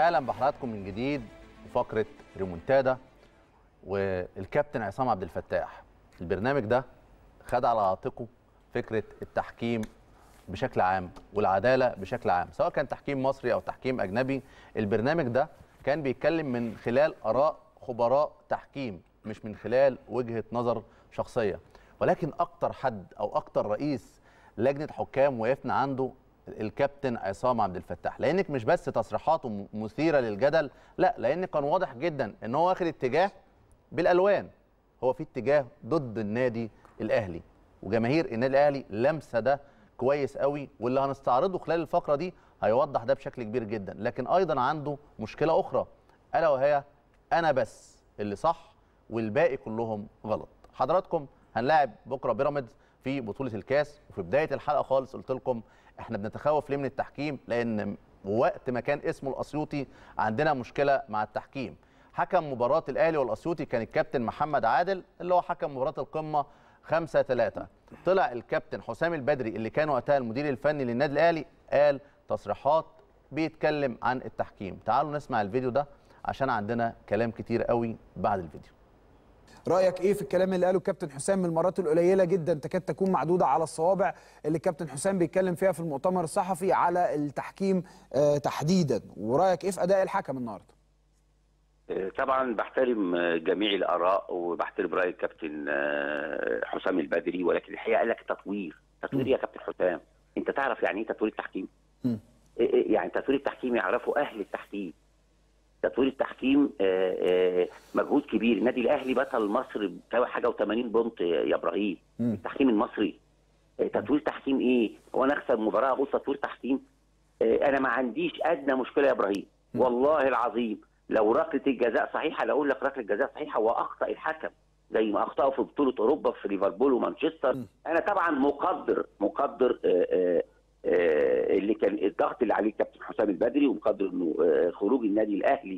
يا اهلا بحضراتكم من جديد وفقره ريمونتادا والكابتن عصام عبد الفتاح البرنامج ده خد على عاتقه فكره التحكيم بشكل عام والعداله بشكل عام سواء كان تحكيم مصري او تحكيم اجنبي البرنامج ده كان بيتكلم من خلال اراء خبراء تحكيم مش من خلال وجهه نظر شخصيه ولكن اكتر حد او اكتر رئيس لجنه حكام وقفنا عنده الكابتن عصام عبد الفتاح لانك مش بس تصريحاته مثيره للجدل لا لان كان واضح جدا ان هو واخد اتجاه بالالوان هو في اتجاه ضد النادي الاهلي وجماهير النادي الاهلي لمسه ده كويس قوي واللي هنستعرضه خلال الفقره دي هيوضح ده بشكل كبير جدا لكن ايضا عنده مشكله اخرى الا وهي انا بس اللي صح والباقي كلهم غلط حضراتكم هنلاعب بكره بيراميدز في بطوله الكاس وفي بدايه الحلقه خالص قلت لكم احنا بنتخوف ليه من التحكيم لان وقت ما كان اسمه الاسيوطي عندنا مشكله مع التحكيم حكم مباراه الاهلي والاسيوطي كان الكابتن محمد عادل اللي هو حكم مباراه القمه 5 3 طلع الكابتن حسام البدري اللي كان وقتها المدير الفني للنادي الاهلي قال تصريحات بيتكلم عن التحكيم تعالوا نسمع الفيديو ده عشان عندنا كلام كتير قوي بعد الفيديو رايك ايه في الكلام اللي قاله الكابتن حسام من المرات القليله جدا تكاد تكون معدوده على الصوابع اللي الكابتن حسام بيتكلم فيها في المؤتمر الصحفي على التحكيم آه تحديدا ورايك ايه في اداء الحكم النهارده طبعا بحترم جميع الاراء وبحترم راي الكابتن حسام البدري ولكن الحقيقه قال لك تطوير تطوير يا كابتن حسام انت تعرف يعني ايه تطوير التحكيم م. يعني تطوير التحكيم يعرفه اهل التحكيم تطوير التحكيم مجهود كبير النادي الاهلي بطل مصر حاجه و80 بونت يا ابراهيم م. التحكيم المصري تطوير تحكيم ايه هو انا اكسب مباراه ابص تطوير تحكيم انا ما عنديش ادنى مشكله يا ابراهيم م. والله العظيم لو ركله الجزاء صحيحه لاقول لك ركله الجزاء صحيحه واخطا الحكم زي ما اخطاوا في بطوله اوروبا في ليفربول ومانشستر م. انا طبعا مقدر مقدر آآ آآ آآ اللي كان الضغط اللي عليه الكابتن حسام البدري ومقدر انه خروج النادي الاهلي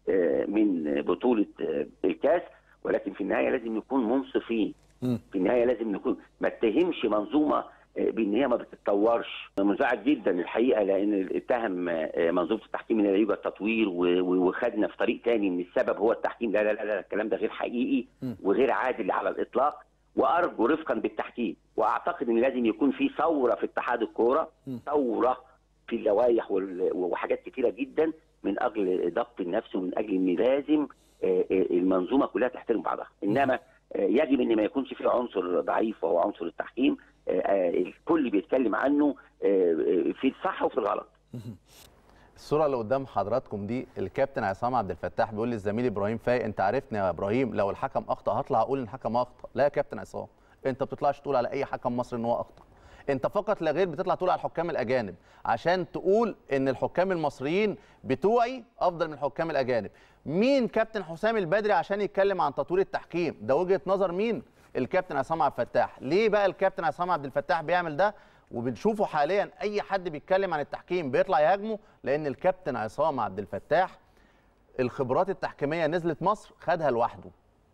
من بطوله الكاس ولكن في النهايه لازم نكون منصفين م. في النهايه لازم نكون ما اتهمش منظومه بان هي ما بتتطورش منزعج جدا الحقيقه لان اتهم منظومه التحكيم ان لا يوجد تطوير وخدنا في طريق تاني ان السبب هو التحكيم لا لا لا, لا الكلام ده غير حقيقي وغير عادل على الاطلاق وارجو رفقا بالتحكيم واعتقد ان لازم يكون في ثوره في اتحاد الكوره ثوره في اللوائح وحاجات كثيره جدا من اجل ضبط النفس ومن اجل ان لازم المنظومه كلها تحترم بعضها انما يجب ان ما يكونش في عنصر ضعيف وهو عنصر التحكيم الكل بيتكلم عنه في الصح وفي الغلط الصوره اللي قدام حضراتكم دي الكابتن عصام عبد الفتاح بيقول للزميل ابراهيم فايق انت عارفني يا ابراهيم لو الحكم اخطا هطلع اقول ان الحكم اخطا لا يا كابتن عصام انت ما بتطلعش تقول على اي حكم مصري ان هو اخطا انت فقط لا غير بتطلع تقول على الحكام الاجانب عشان تقول ان الحكام المصريين بتوعي افضل من الحكام الاجانب مين كابتن حسام البدري عشان يتكلم عن تطوير التحكيم ده وجهه نظر مين الكابتن عصام عبد الفتاح ليه بقى الكابتن عصام عبد الفتاح بيعمل ده وبنشوفه حاليا اي حد بيتكلم عن التحكيم بيطلع يهاجمه لان الكابتن عصام عبد الفتاح الخبرات التحكيميه نزلت مصر خدها لوحده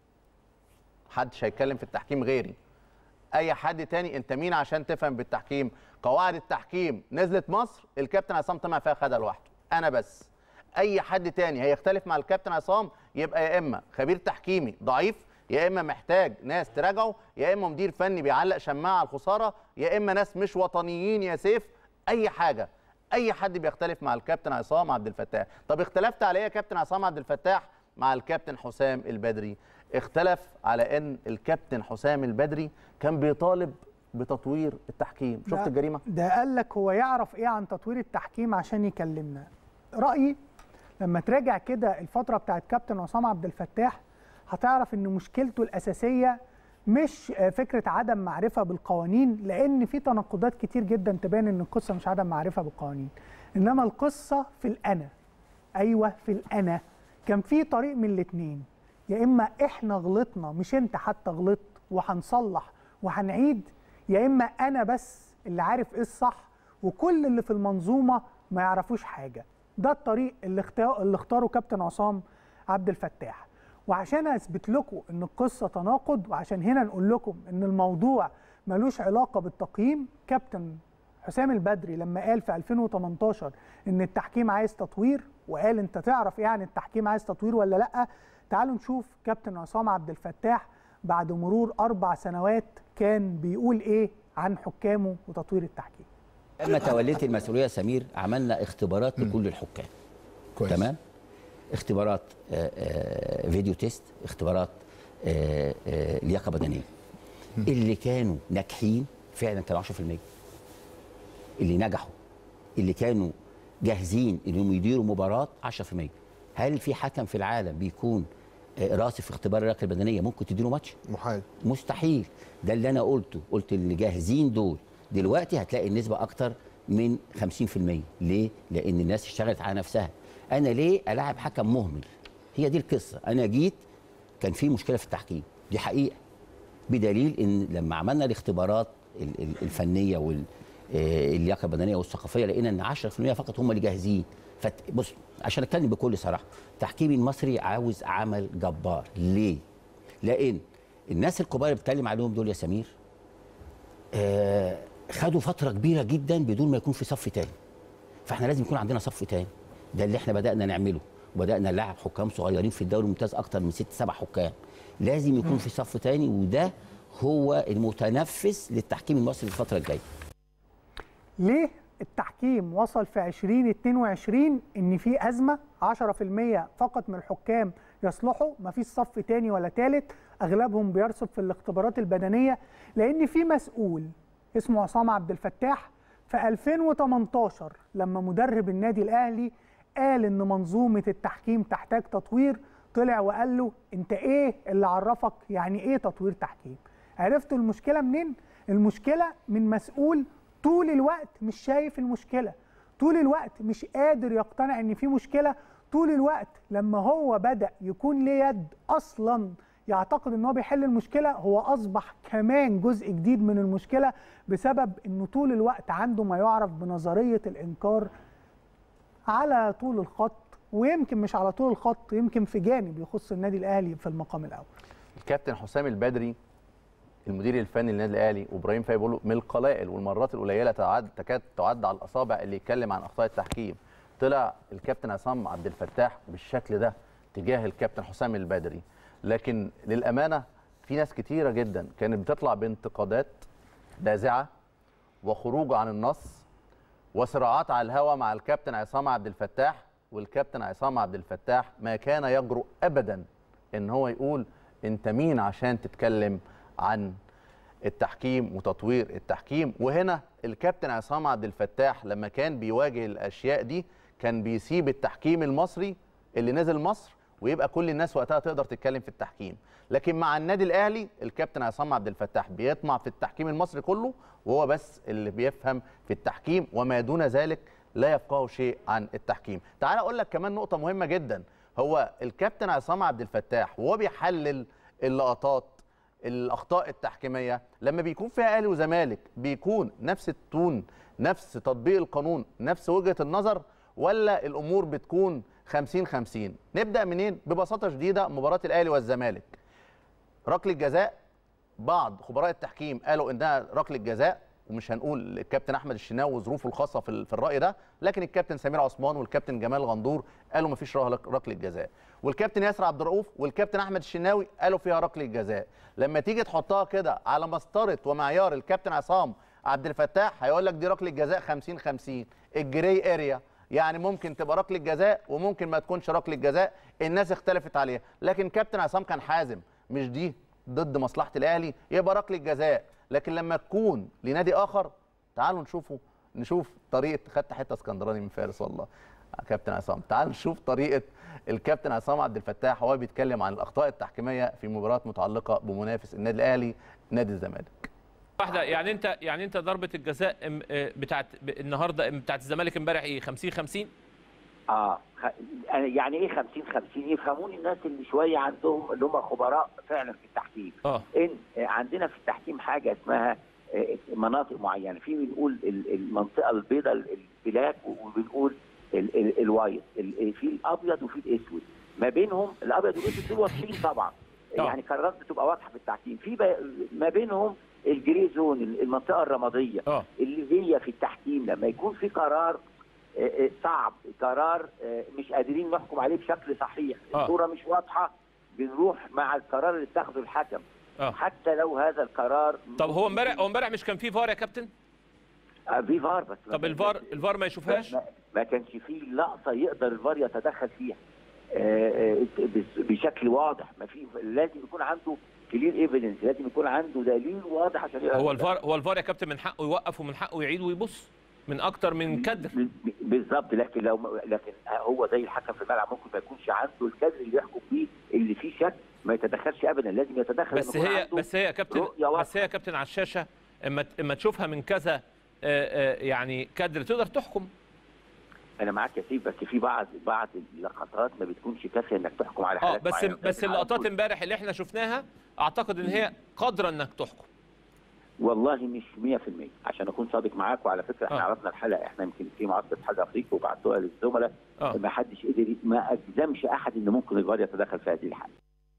محدش هيتكلم في التحكيم غيري اي حد تاني انت مين عشان تفهم بالتحكيم قواعد التحكيم نزلت مصر الكابتن عصام طمع فيها خدها لوحده انا بس اي حد تاني هيختلف مع الكابتن عصام يبقى يا اما خبير تحكيمي ضعيف يا اما محتاج ناس تراجعه يا اما مدير فني بيعلق شماعه على الخساره يا اما ناس مش وطنيين يا سيف اي حاجه اي حد بيختلف مع الكابتن عصام عبد الفتاح طب اختلفت على ايه يا كابتن عصام عبد الفتاح مع الكابتن حسام البدري اختلف على ان الكابتن حسام البدري كان بيطالب بتطوير التحكيم شفت الجريمه ده قال لك هو يعرف ايه عن تطوير التحكيم عشان يكلمنا رايي لما تراجع كده الفتره بتاعت كابتن عصام عبد الفتاح هتعرف ان مشكلته الاساسيه مش فكره عدم معرفه بالقوانين لان في تناقضات كتير جدا تبان ان القصه مش عدم معرفه بالقوانين انما القصه في الانا ايوه في الانا كان في طريق من الاثنين يا اما احنا غلطنا مش انت حتى غلطت وهنصلح وهنعيد يا اما انا بس اللي عارف ايه الصح وكل اللي في المنظومه ما يعرفوش حاجه ده الطريق اللي اختار اللي اختاره كابتن عصام عبد الفتاح وعشان اثبت لكم ان القصه تناقض وعشان هنا نقول لكم ان الموضوع ملوش علاقه بالتقييم كابتن حسام البدري لما قال في 2018 ان التحكيم عايز تطوير وقال انت تعرف ايه عن التحكيم عايز تطوير ولا لا تعالوا نشوف كابتن عصام عبد الفتاح بعد مرور اربع سنوات كان بيقول ايه عن حكامه وتطوير التحكيم لما توليت المسؤوليه يا سمير عملنا اختبارات لكل الحكام كويس. تمام اختبارات آه، آه، فيديو تيست اختبارات آه، آه، لياقه بدنيه اللي كانوا ناجحين فعلا كانوا 10% اللي نجحوا اللي كانوا جاهزين انهم يديروا مباراه 10% هل في حكم في العالم بيكون آه، راسي في اختبار اللياقه البدنيه ممكن تديله ماتش محال مستحيل ده اللي انا قلته قلت اللي جاهزين دول دلوقتي هتلاقي النسبه اكتر من 50% ليه لان الناس اشتغلت على نفسها انا ليه الاعب حكم مهمل هي دي القصه انا جيت كان في مشكله في التحكيم دي حقيقه بدليل ان لما عملنا الاختبارات ال- ال- الفنيه وال آه، اللياقه البدنيه والثقافيه لقينا ان 10% فقط هم اللي جاهزين فت... بص عشان اتكلم بكل صراحه التحكيم المصري عاوز عمل جبار ليه لان الناس الكبار اللي بتكلم عليهم دول يا سمير آه خدوا فتره كبيره جدا بدون ما يكون في صف تاني فاحنا لازم يكون عندنا صف تاني ده اللي احنا بدانا نعمله وبدانا نلعب حكام صغيرين في الدوري الممتاز اكتر من ست سبع حكام لازم يكون في صف تاني وده هو المتنفس للتحكيم المصري في الفتره الجايه ليه التحكيم وصل في 2022 ان في ازمه 10% فقط من الحكام يصلحوا ما فيش صف تاني ولا تالت اغلبهم بيرصد في الاختبارات البدنيه لان في مسؤول اسمه عصام عبد الفتاح في 2018 لما مدرب النادي الاهلي قال ان منظومه التحكيم تحتاج تطوير طلع وقال له انت ايه اللي عرفك يعني ايه تطوير تحكيم عرفتوا المشكله منين المشكله من مسؤول طول الوقت مش شايف المشكله طول الوقت مش قادر يقتنع ان في مشكله طول الوقت لما هو بدا يكون ليه يد اصلا يعتقد ان هو بيحل المشكله هو اصبح كمان جزء جديد من المشكله بسبب انه طول الوقت عنده ما يعرف بنظريه الانكار على طول الخط ويمكن مش على طول الخط يمكن في جانب يخص النادي الاهلي في المقام الاول الكابتن حسام البدري المدير الفني للنادي الاهلي وابراهيم فايق بيقولوا من القلائل والمرات القليله تعد تكاد تعد على الاصابع اللي يتكلم عن اخطاء التحكيم طلع الكابتن عصام عبد الفتاح بالشكل ده تجاه الكابتن حسام البدري لكن للامانه في ناس كتيره جدا كانت بتطلع بانتقادات لاذعه وخروج عن النص وصراعات على الهوا مع الكابتن عصام عبد الفتاح والكابتن عصام عبد الفتاح ما كان يجرؤ ابدا ان هو يقول انت مين عشان تتكلم عن التحكيم وتطوير التحكيم وهنا الكابتن عصام عبد الفتاح لما كان بيواجه الاشياء دي كان بيسيب التحكيم المصري اللي نزل مصر ويبقى كل الناس وقتها تقدر تتكلم في التحكيم لكن مع النادي الاهلي الكابتن عصام عبد الفتاح بيطمع في التحكيم المصري كله وهو بس اللي بيفهم في التحكيم وما دون ذلك لا يفقه شيء عن التحكيم تعال اقول لك كمان نقطه مهمه جدا هو الكابتن عصام عبد الفتاح وهو بيحلل اللقطات الاخطاء التحكيميه لما بيكون فيها اهلي وزمالك بيكون نفس التون نفس تطبيق القانون نفس وجهه النظر ولا الامور بتكون 50 50 نبدا منين ببساطه شديده مباراه الاهلي والزمالك ركله جزاء بعض خبراء التحكيم قالوا انها ركله جزاء ومش هنقول الكابتن احمد الشناوي وظروفه الخاصه في في الراي ده لكن الكابتن سمير عثمان والكابتن جمال غندور قالوا مفيش ركله جزاء والكابتن ياسر عبد الرؤوف والكابتن احمد الشناوي قالوا فيها ركله جزاء لما تيجي تحطها كده على مسطره ومعيار الكابتن عصام عبد الفتاح هيقول لك دي ركله جزاء 50 50 الجري اريا يعني ممكن تبقى ركله جزاء وممكن ما تكونش ركله جزاء الناس اختلفت عليها لكن كابتن عصام كان حازم مش دي ضد مصلحه الاهلي يبقى ركله جزاء لكن لما تكون لنادي اخر تعالوا نشوفوا نشوف طريقه خدت حته اسكندراني من فارس والله كابتن عصام تعالوا نشوف طريقه الكابتن عصام عبد الفتاح وهو بيتكلم عن الاخطاء التحكيميه في مباراه متعلقه بمنافس النادي الاهلي نادي الزمالك واحده يعني انت يعني انت ضربه الجزاء بتاعت النهارده بتاعت الزمالك امبارح ايه 50 50 اه يعني ايه 50 50 يفهموني الناس اللي شويه عندهم اللي هم خبراء فعلا في التحكيم اه ان عندنا في التحكيم حاجه اسمها مناطق معينه في بنقول المنطقه البيضاء البلاك وبنقول الوايت في الابيض وفي الاسود ما بينهم الابيض والاسود دول واضحين طبعا آه. يعني قرارات بتبقى واضحه في التحكيم في ما بينهم الجري زون المنطقه الرماديه اه اللي هي في التحكيم لما يكون في قرار آه، آه، صعب قرار آه، مش قادرين نحكم عليه بشكل صحيح آه. الصوره مش واضحه بنروح مع القرار اللي اتخذه الحكم اه حتى لو هذا القرار طب هو امبارح هو امبارح مش كان في فار يا كابتن آه، في فار بس طب الفار الفار ما يشوفهاش ما, ما كانش فيه لقطه يقدر الفار يتدخل فيها آه، آه، بس- بشكل واضح ما في لازم يكون عنده كلير ايفيدنس لازم يكون عنده دليل واضح عشان يقدر هو الفار هو الفار يا كابتن من حقه يوقف ومن حقه يعيد ويبص من اكتر من كدر ب- ب- بالظبط لكن لو لكن هو زي الحكم في الملعب ممكن ما يكونش عنده الكادر اللي يحكم بيه اللي فيه شك ما يتدخلش ابدا لازم يتدخل بس لما يكون هي عنده بس هي يا كابتن رؤية واضحة. بس هي يا كابتن على الشاشه اما اما تشوفها من كذا آه، آه، يعني كادر تقدر تحكم انا معاك يا سيف بس في بعض بعض اللقطات ما بتكونش كافيه انك تحكم على اه حالات بس معينة. بس لكن على اللقطات طول- امبارح اللي احنا شفناها اعتقد ان هي قادره انك تحكم والله مش 100% عشان اكون صادق معاك وعلى فكره احنا آه. عرفنا الحلقه احنا يمكن في معسكر اتحاد افريقيا وبعتوها للزملاء اه ما حدش قدر ما اجزمش احد ان ممكن الفار يتدخل في هذه الحاله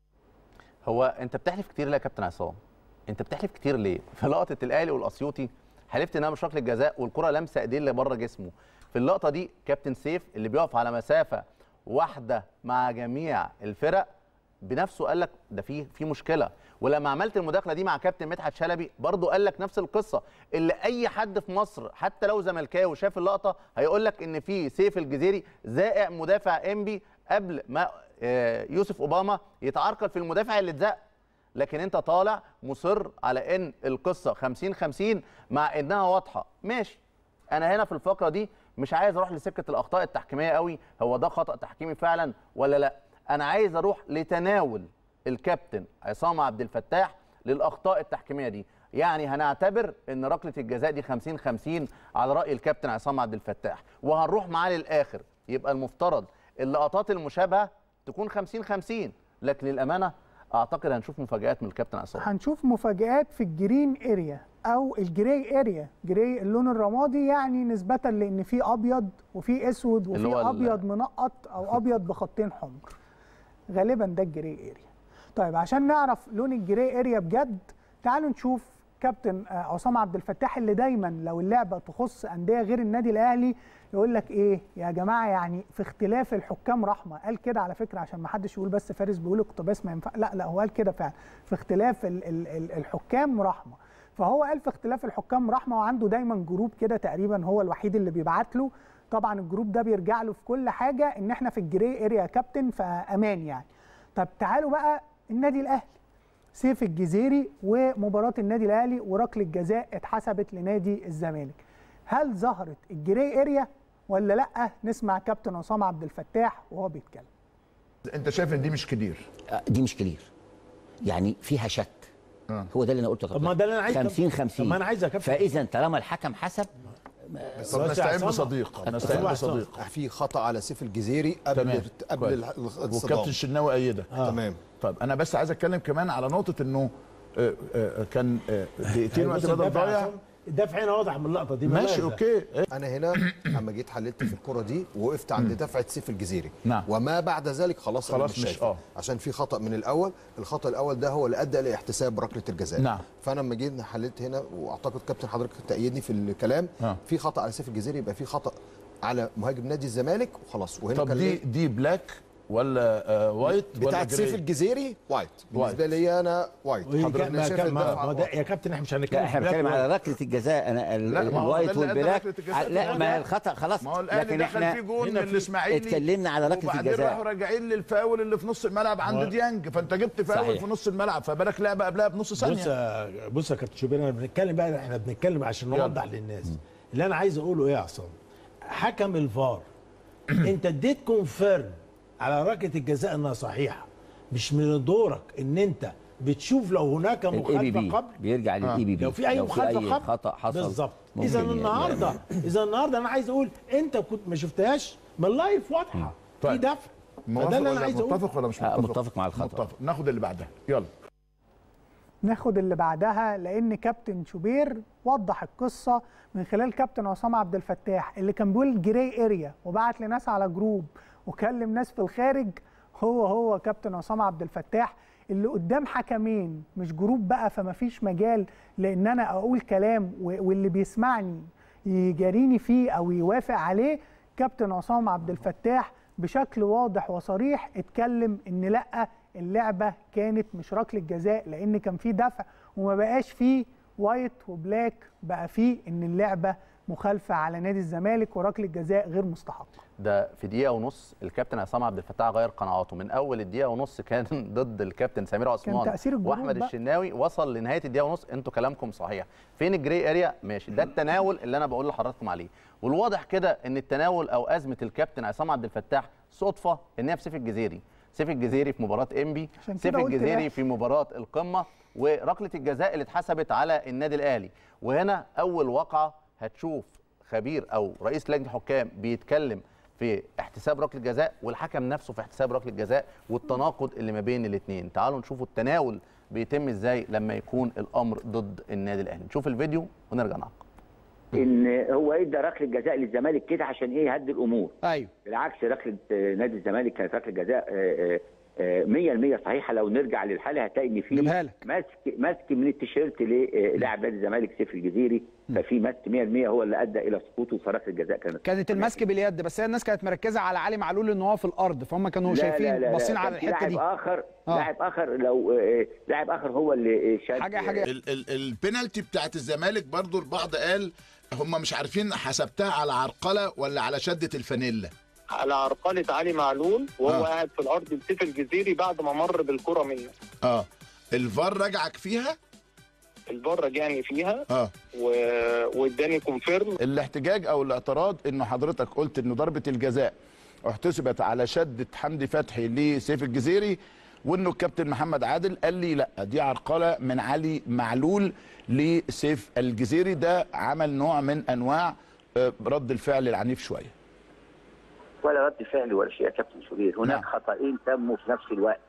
هو انت بتحلف كتير ليه يا كابتن عصام انت بتحلف كتير ليه في لقطه الاهلي والاسيوطي حلفت انها مش ركله جزاء والكره لامسه ايديه اللي بره جسمه في اللقطه دي كابتن سيف اللي بيقف على مسافه واحده مع جميع الفرق بنفسه قال لك ده في في مشكله ولما عملت المداخله دي مع كابتن مدحت شلبي برضه قال لك نفس القصه اللي اي حد في مصر حتى لو زملكاوي شاف اللقطه هيقول لك ان في سيف الجزيري زائق مدافع انبي قبل ما آه، يوسف اوباما يتعرقل في المدافع اللي اتزق لكن انت طالع مصر على ان القصه 50 50 مع انها واضحه ماشي انا هنا في الفقره دي مش عايز اروح لسكه الاخطاء التحكيميه قوي هو ده خطا تحكيمي فعلا ولا لا انا عايز اروح لتناول الكابتن عصام عبد الفتاح للاخطاء التحكيميه دي يعني هنعتبر ان ركله الجزاء دي 50 50 على راي الكابتن عصام عبد الفتاح وهنروح معاه للاخر يبقى المفترض اللقطات المشابهه تكون 50 50 لكن للامانه اعتقد هنشوف مفاجات من الكابتن عصام هنشوف مفاجآت في الجرين اريا او الجراي اريا جراي اللون الرمادي يعني نسبة لان في ابيض وفي اسود اللي وفي هو ال- ابيض منقط او ابيض بخطين حمر غالبا ده الجراي اريا طيب عشان نعرف لون الجراي اريا بجد تعالوا نشوف كابتن آه، عصام عبد الفتاح اللي دايما لو اللعبه تخص انديه غير النادي الاهلي يقول لك ايه يا جماعه يعني في اختلاف الحكام رحمه قال كده على فكره عشان ما حدش يقول بس فارس بيقول اقتباس ما ينفع لا لا هو قال كده فعلا في اختلاف ال ال ال الحكام رحمه فهو قال في اختلاف الحكام رحمه وعنده دايما جروب كده تقريبا هو الوحيد اللي بيبعت له طبعا الجروب ده بيرجع له في كل حاجه ان احنا في الجري اريا يا كابتن فامان يعني طب تعالوا بقى النادي الاهلي سيف الجزيري ومباراه النادي الاهلي وركله جزاء اتحسبت لنادي الزمالك هل ظهرت الجري اريا ولا لا نسمع كابتن عصام عبد الفتاح وهو بيتكلم انت شايف ان دي مش كتير آه، دي مش كلير يعني فيها شك آه. هو ده اللي انا قلته يا طب ما كابتن. ده اللي انا عايز 50 طب 50 ما انا عايز يا كابتن فاذا طالما الحكم حسب طب بس نستعين عصام- بصديق نستعين طبعا بصديق في خطا على سيف الجزيري قبل تمام قبل كويس. ال- الصدام والكابتن الشناوي ايدك تمام طب انا بس عايز اتكلم كمان على نقطه انه آه، آه، كان آه، دقيقتين وقت بص بدل الدافع ضايع عصام- الدافع هنا واضح من اللقطه دي ماشي ملاحظة. اوكي إيه؟ انا هنا اما جيت حللت في الكره دي وقفت عند دفعه سيف الجزيري نعم. وما بعد ذلك خلاص أنا خلاص مش, مش- شايفه آه. عشان في خطا من الاول الخطا الاول ده هو اللي ادى لاحتساب ركله الجزاء نعم. فانا لما جيت حللت هنا واعتقد كابتن حضرتك تأيدني في الكلام آه. في خطا على سيف الجزيري يبقى في خطا على مهاجم نادي الزمالك وخلاص وهنا طب كان دي ليه- دي بلاك ولا آه وايت ولا بتاعت سيف جراي؟ الجزيري وايت بالنسبه لي انا وايت وهي حضرتك كا- ما شايف كان- ما الدفع ما ده يا كابتن احنا مش هنتكلم لا احنا في بلاك بنتكلم ووايت. على ركله الجزاء انا ال- لا، ما هو ده الوايت اللي أدى والبلاك ركلة الجزاء لا ده. ما هي الخطا خلاص ما هو الاهلي لكن دخل فيه جون هنا من في- الاسماعيلي اتكلمنا على ركلة وبعدين الجزاء. راحوا راجعين للفاول اللي في نص الملعب عند هو- ديانج فانت جبت فاول صحيح. في نص الملعب فبالك لعبه قبلها بنص بص ثانيه يا بص يا كابتن شوبير انا بنتكلم بقى احنا بنتكلم عشان يلا. نوضح للناس اللي انا عايز اقوله ايه يا عصام حكم الفار انت اديت كونفيرم على ركله الجزاء انها صحيحه مش من دورك ان انت بتشوف لو هناك الاي بي مخالفه بي قبل بيرجع للاي بي بي لو في اي مخالفه قبل خطا حصل بالظبط ممكن اذا يعني- النهارده اذا النهارده انا عايز اقول انت كنت ما شفتهاش من لايف واضحه في طيب. دفع موافق فده اللي انا ولا عايز اقوله متفق ولا مش آه، متفق؟ متفق مع الخطأ. متفق ناخد اللي بعدها يلا ناخد اللي بعدها لان كابتن شوبير وضح القصه من خلال كابتن عصام عبد الفتاح اللي كان بيقول جراي اريا وبعت لناس على جروب وكلم ناس في الخارج هو هو كابتن عصام عبد الفتاح اللي قدام حكمين مش جروب بقى فما فيش مجال لان انا اقول كلام و- واللي بيسمعني يجاريني فيه او يوافق عليه كابتن عصام عبد الفتاح بشكل واضح وصريح اتكلم ان لا اللعبه كانت مش ركله جزاء لان كان في دفع وما بقاش فيه وايت وبلاك بقى فيه ان اللعبه مخالفه على نادي الزمالك وركله جزاء غير مستحقه ده في دقيقه ونص الكابتن عصام عبد الفتاح غير قناعاته من اول الدقيقه ونص كان ضد الكابتن سمير عثمان تأثير الجنود واحمد بقى. الشناوي وصل لنهايه الدقيقه ونص انتوا كلامكم صحيح فين الجري اريا ماشي ده التناول اللي انا بقول لحضراتكم عليه والواضح كده ان التناول او ازمه الكابتن عصام عبد الفتاح صدفه ان هي في سيف الجزيري سيف الجزيري في مباراه انبي عشان سيف كده قلت الجزيري لا. في مباراه القمه وركله الجزاء اللي اتحسبت على النادي الاهلي وهنا اول واقعه هتشوف خبير او رئيس لجنه حكام بيتكلم في احتساب ركله جزاء والحكم نفسه في احتساب ركله جزاء والتناقض اللي ما بين الاثنين تعالوا نشوفوا التناول بيتم ازاي لما يكون الامر ضد النادي الاهلي نشوف الفيديو ونرجع نعقب ان هو ادى ركله جزاء للزمالك كده عشان ايه يهدي الامور ايوه بالعكس ركله آه، نادي الزمالك كانت ركله جزاء آه، آه، آه، 100% صحيحه لو نرجع للحاله هتلاقي ان في جيبها لك. ماسك ماسك من التيشيرت للاعب نادي الزمالك سيف الجزيري ففي ماسك 100% هو اللي ادى الى سقوطه فركله الجزاء كانت كانت المسك باليد بس هي الناس كانت مركزه على علي معلول ان هو في الارض فهم كانوا لا لا شايفين لا باصين لا، على كان في الحته دي لاعب اخر آه. لاعب اخر لو آه، لاعب اخر هو اللي آه، شاد حاجه حاجه ال- ال- البينالتي بتاعت الزمالك برضو البعض قال هم مش عارفين حسبتها على عرقله ولا على شده الفانيلا على عرقلة علي معلول وهو آه. قاعد في الارض بسيف الجزيري بعد ما مر بالكره منه اه الفار رجعك فيها الفار رجعني فيها اه و... واداني كونفيرم الاحتجاج او الاعتراض انه حضرتك قلت انه ضربه الجزاء احتسبت على شده حمدي فتحي لسيف الجزيري وانه الكابتن محمد عادل قال لي لا دي عرقله من علي معلول لسيف الجزيري ده عمل نوع من انواع آه، رد الفعل العنيف شويه ولا رد فعل ولا شيء يا كابتن شوبير هناك نعم. خطأين تموا في نفس الوقت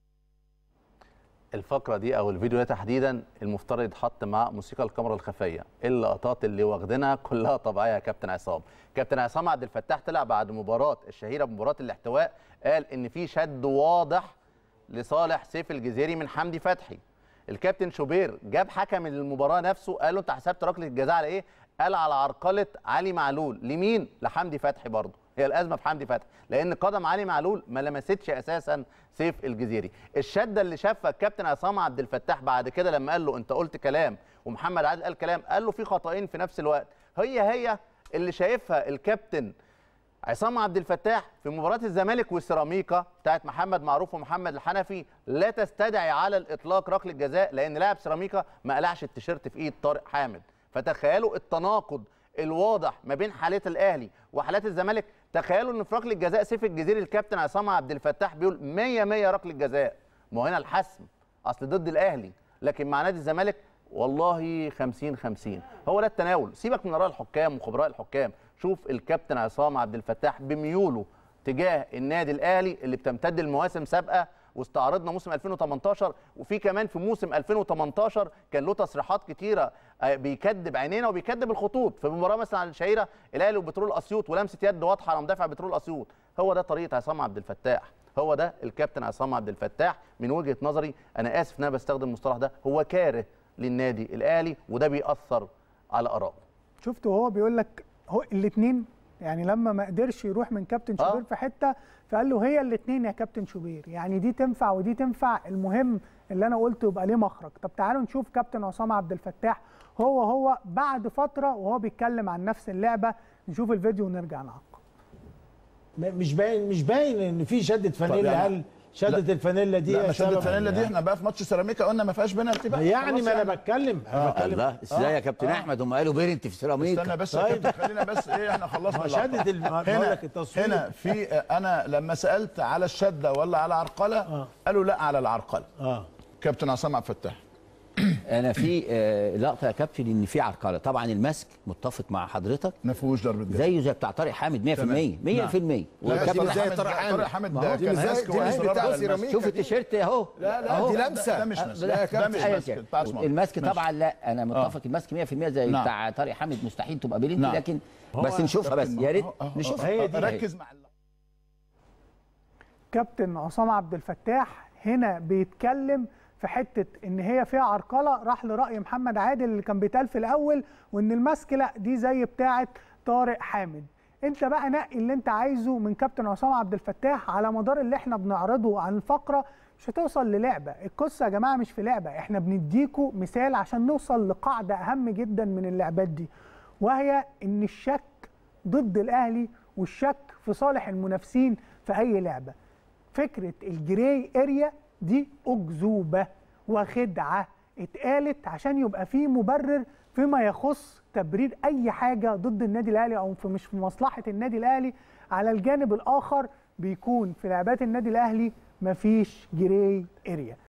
الفقره دي او الفيديو ده تحديدا المفترض يتحط مع موسيقى الكاميرا الخفيه اللقطات اللي واخدينها كلها طبيعيه يا كابتن عصام كابتن عصام عبد الفتاح طلع بعد مباراه الشهيره بمباراه الاحتواء قال ان في شد واضح لصالح سيف الجزيري من حمدي فتحي الكابتن شوبير جاب حكم المباراه نفسه قال له انت حسبت ركله الجزاء على ايه قال على عرقله علي معلول لمين لحمدي فتحي برضه هي الازمه في حمدي فتحي لان قدم علي معلول ما لمستش اساسا سيف الجزيري الشده اللي شافها الكابتن عصام عبد الفتاح بعد كده لما قال له انت قلت كلام ومحمد عادل قال كلام قال له في خطأين في نفس الوقت هي هي اللي شايفها الكابتن عصام عبد الفتاح في مباراه الزمالك والسيراميكا بتاعت محمد معروف ومحمد الحنفي لا تستدعي على الاطلاق ركله جزاء لان لاعب سيراميكا ما قلعش التيشيرت في ايد طارق حامد فتخيلوا التناقض الواضح ما بين حالات الاهلي وحالات الزمالك تخيلوا ان في ركله جزاء سيف الجزيري الكابتن عصام عبد الفتاح بيقول 100 100 ركله جزاء ما هو هنا الحسم اصل ضد الاهلي لكن مع نادي الزمالك والله 50 50 هو ده التناول سيبك من اراء الحكام وخبراء الحكام شوف الكابتن عصام عبد الفتاح بميوله تجاه النادي الاهلي اللي بتمتد المواسم سابقه واستعرضنا موسم 2018 وفي كمان في موسم 2018 كان له تصريحات كتيره آه، بيكذب عينينا وبيكذب الخطوط في مباراه مثلا على الشهيره الاهلي وبترول اسيوط ولمسه يد واضحه على مدافع بترول اسيوط هو ده طريقه عصام عبد الفتاح هو ده الكابتن عصام عبد الفتاح من وجهه نظري انا اسف ان انا بستخدم المصطلح ده هو كاره للنادي الاهلي وده بيأثر على ارائه شفت وهو بيقول لك هو الاثنين يعني لما ما قدرش يروح من كابتن آه. شوبير في حته فقال له هي الاثنين يا كابتن شوبير يعني دي تنفع ودي تنفع المهم اللي انا قلته يبقى ليه مخرج طب تعالوا نشوف كابتن عصام عبد الفتاح هو هو بعد فتره وهو بيتكلم عن نفس اللعبه نشوف الفيديو ونرجع نعقب م- مش باين مش باين ان في شده فانيلا يعني- هل شده الفانيلا دي لا هي ما شده سبب- الفانيلا دي احنا بقى في ماتش سيراميكا قلنا ما فيهاش بينالتي بقى يعني خلاص ما انا بتكلم أنا بتكلم الله ازاي يا كابتن آه. احمد هم قالوا بيرنت في سيراميكا استنى بس يا طيب. كابتن خلينا بس ايه احنا خلصنا ما اللقطة. شدة الم- بقول هنا لك التصوير. هنا في انا لما سالت على الشده ولا على عرقله آه. قالوا لا على العرقله اه كابتن عصام عبد الفتاح انا في آه، لقطه يا كابتن ان في عرقله طبعا المسك متفق مع حضرتك ما فيهوش ضربه جزاء زيه زي بتاع طارق حامد 100% 100% لا بس والكابتن طارق ازاي حامد طارق ده- حامد؟ طارق حامد ما ده هو كان دي مش- ماسك دي مش وإصرار بتاع على المسك. سيراميكا. شوف دي. التيشيرت اهو لا لا أهو. دي ده- لمسة. ده مش آه، مسك لا يا ده كابتن. مش أيوة مسك كده. بتاع اسمه المسك ماشي. طبعا لا انا متفق المسك 100% زي نعم. بتاع طارق حامد مستحيل تبقى بيرنت نعم. لكن هو بس نشوفها بس كابتن، يا ريت أهو- أهو- نشوفها هي دي. ركز مع اللقطة. كابتن عصام عبد الفتاح هنا بيتكلم في حته ان هي فيها عرقله راح لراي محمد عادل اللي كان بيتقال في الاول وان المسك لا دي زي بتاعه طارق حامد انت بقى نقي اللي انت عايزه من كابتن عصام عبد الفتاح على مدار اللي احنا بنعرضه عن الفقره مش هتوصل للعبه القصه يا جماعه مش في لعبه احنا بنديكوا مثال عشان نوصل لقاعده اهم جدا من اللعبات دي وهي ان الشك ضد الاهلي والشك في صالح المنافسين في اي لعبه فكره الجراي اريا دي اكذوبه وخدعه اتقالت عشان يبقى في مبرر فيما يخص تبرير اي حاجه ضد النادي الاهلي او في مش في مصلحه النادي الاهلي على الجانب الاخر بيكون في لعبات النادي الاهلي مفيش جراي اريا